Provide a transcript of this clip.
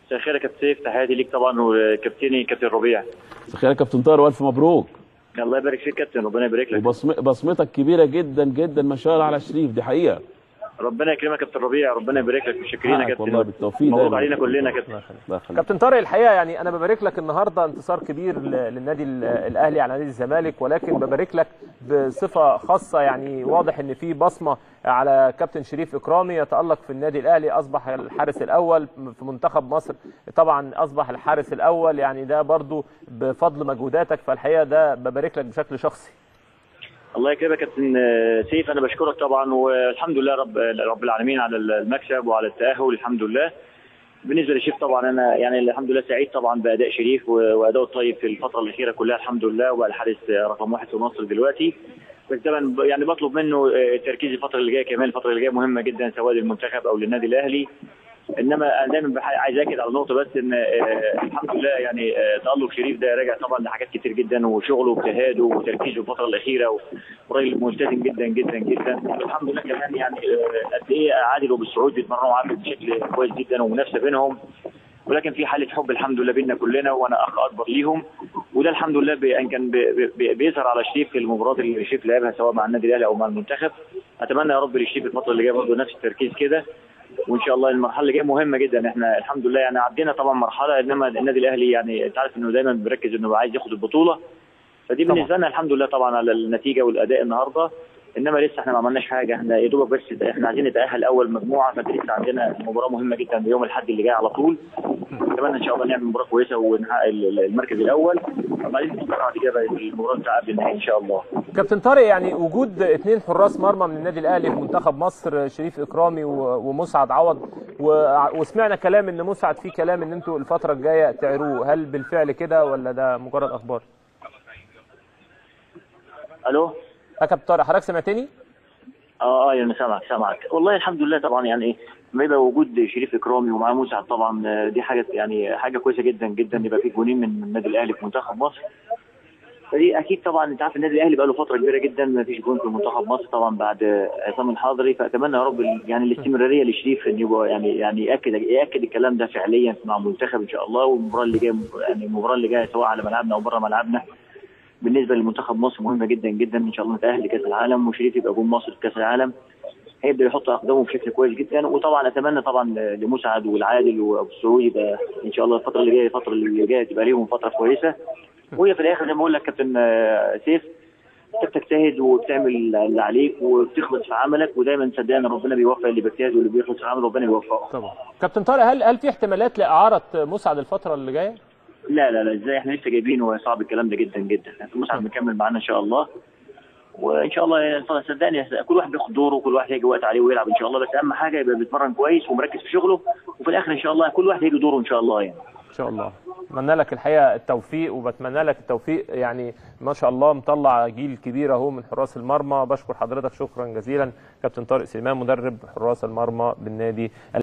مساء الخير يا كابتن سيف تحياتي ليك طبعا وكابتني كابتن ربيع تخيل يا كابتن طاهر والف مبروك الله يبارك فيك كابتن ربنا يبارك لك وبصمتك كبيره جدا جدا ما شاء الله على شريف دي حقيقه ربنا يكرمك يا كابتن ربيع ربنا يبارك لك متشكرين يا حقك كابتن والله بالتوفيق مبروك دايما. علينا كلنا يا كابتن الله يخليك. كابتن طارق الحقيقه يعني انا ببارك لك النهارده انتصار كبير ل- للنادي ال- الاهلي على نادي الزمالك ولكن ببارك لك بصفه خاصه يعني واضح ان في بصمه على كابتن شريف اكرامي يتالق في النادي الاهلي اصبح الحارس الاول في منتخب مصر طبعا اصبح الحارس الاول يعني ده برضو بفضل مجهوداتك فالحقيقه ده ببارك لك بشكل شخصي الله يكرمك يا كابتن سيف انا بشكرك طبعا والحمد لله رب رب العالمين على المكسب وعلى التاهل الحمد لله بالنسبه لشريف طبعا انا يعني الحمد لله سعيد طبعا باداء شريف واداؤه الطيب في الفتره الاخيره كلها الحمد لله وبقى الحارس رقم واحد في مصر دلوقتي بس طبعا يعني بطلب منه التركيز الفتره اللي جايه كمان الفتره اللي جايه مهمه جدا سواء للمنتخب او للنادي الاهلي انما انا دايما بح- عايز اكد على نقطه بس ان آه، الحمد لله يعني آه، تالق شريف ده راجع طبعا لحاجات كتير جدا وشغله واجتهاده وتركيزه الفتره الاخيره وراجل ملتزم جدا جدا جدا الحمد لله كمان يعني آه، قد ايه عادل وبالسعود بيتمرنوا معاه بشكل كويس جدا ومنافسه بينهم ولكن في حاله حب الحمد لله بيننا كلنا وانا اخ اكبر ليهم وده الحمد لله بي- ان كان بي- بي- بيظهر على شريف في المباريات اللي شريف لعبها سواء مع النادي الاهلي او مع المنتخب اتمنى يا رب لشريف الفتره اللي جايه برضه نفس التركيز كده وان شاء الله المرحله اللي جايه مهمه جدا احنا الحمد لله يعني عدينا طبعا مرحله انما النادي الاهلي يعني انت عارف انه دايما بيركز انه عايز ياخد البطوله فدي طبعا. بالنسبه لنا الحمد لله طبعا على النتيجه والاداء النهارده انما لسه احنا ما عملناش حاجه احنا يا دوبك بس احنا عايزين نتاهل اول مجموعه فلسه عندنا مباراه مهمه جدا يوم الاحد اللي جاي على طول اتمنى ان شاء الله نعمل مباراه كويسه ونحقق ال- المركز الاول وبعدين نفكر بعد كده بقى في المباراه بتاع قبل النهائي ان شاء الله كابتن طارق يعني وجود اثنين حراس مرمى من النادي الاهلي في منتخب مصر شريف اكرامي و- ومسعد عوض و- وسمعنا كلام ان مسعد في كلام ان انتوا الفتره الجايه تعيروه هل بالفعل كده ولا ده مجرد اخبار؟ الو يا كابتن طارق حضرتك سمعتني؟ اه اه يعني سامعك سامعك والله الحمد لله طبعا يعني ايه لما يبقى وجود شريف اكرامي ومعاه مسعد طبعا آه، دي حاجه يعني حاجه كويسه جدا جدا يبقى في جونين من من النادي الاهلي في منتخب مصر فدي اكيد طبعا انت عارف النادي الاهلي بقى له فتره كبيره جدا ما فيش جون في منتخب مصر طبعا بعد آه، عصام الحضري فاتمنى يا رب ال- يعني الاستمراريه لشريف ان يبقى يعني يعني ياكد ياكد الكلام ده فعليا مع المنتخب ان شاء الله والمباراه اللي جايه يعني المباراه اللي جايه سواء على ملعبنا او بره ملعبنا بالنسبه لمنتخب مصر مهمه جدا جدا ان شاء الله نتاهل لكاس العالم وشريف يبقى جون مصر في كاس العالم هيبدا يحط اقدامه بشكل كويس جدا وطبعا اتمنى طبعا لمسعد والعادل وابو السعود يبقى ان شاء الله الفتره اللي جايه الفتره اللي جايه تبقى ليهم فتره كويسه وهي في الاخر زي ما بقول لك كابتن آه، سيف انت بتجتهد وبتعمل اللي عليك وبتخلص في عملك ودايما صدقني ربنا بيوفق اللي بيجتهد واللي بيخلص في عمله ربنا بيوفقه طبعا كابتن طارق هل هل في احتمالات لاعاره مسعد الفتره اللي جايه؟ لا لا لا ازاي احنا لسه جايبينه صعب الكلام ده جدا جدا لكن مسعد مكمل معانا ان شاء الله وان شاء الله طبعا صدقني كل واحد بياخد دوره وكل واحد هيجي وقت عليه ويلعب ان شاء الله بس اهم حاجه يبقى بيتمرن كويس ومركز في شغله وفي الاخر ان شاء الله كل واحد هيجي دوره ان شاء الله يعني ان شاء الله اتمنى لك الحقيقه التوفيق وبتمنى لك التوفيق يعني ما شاء الله مطلع جيل كبير اهو من حراس المرمى بشكر حضرتك شكرا جزيلا كابتن طارق سليمان مدرب حراس المرمى بالنادي